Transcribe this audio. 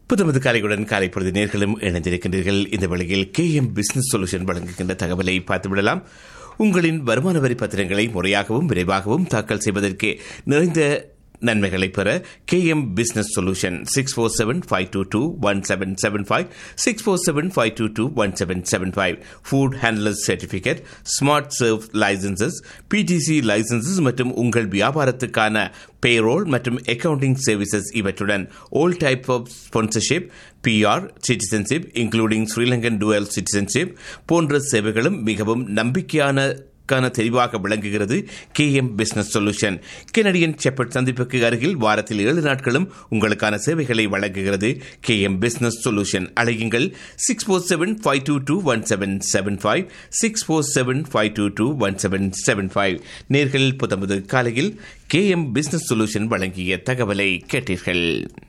புத்தமது காலையுடன் காலை பொழுது நேர்களும் இணைந்திருக்கின்றீர்கள் இந்த வேளையில் கே எம் பிசினஸ் சொல்யூஷன் வழங்குகின்ற தகவலை பார்த்துவிடலாம் உங்களின் வருமான வரி பத்திரங்களை முறையாகவும் விரைவாகவும் தாக்கல் செய்வதற்கு நிறைந்த நன்மைகளை பெற K M business solution six four seven five two two one seven seven five six four seven five two two one seven seven five food handler certificate smart serve licences PDC licences மற்றும் உங்கள் வியாபாரத்துக்கான payroll மற்றும் accounting services இவற்றுடன் all type of sponsorship PR citizenship including Sri Lankan dual citizenship போன்ற சேவைகளும் மிகவும் நம்பிக்கையான க்கான தெரிவாக விளங்குகிறது K M business solution Kennedy and Sheppard சந்திப்புக்கு அருகில் வாரத்தில் ஏழு நாட்களும் உங்களுக்கான சேவைகளை வழங்குகிறது கே எம் பிசினஸ் சொல்யூஷன் அழையுங்கள் six four seven five two two one seven seven five six four seven five two two one seven seven five நேர்கள் புத்தம்பது காலையில் கே எம் பிசினஸ் சொல்யூஷன் வழங்கிய தகவலை கேட்டீர்கள்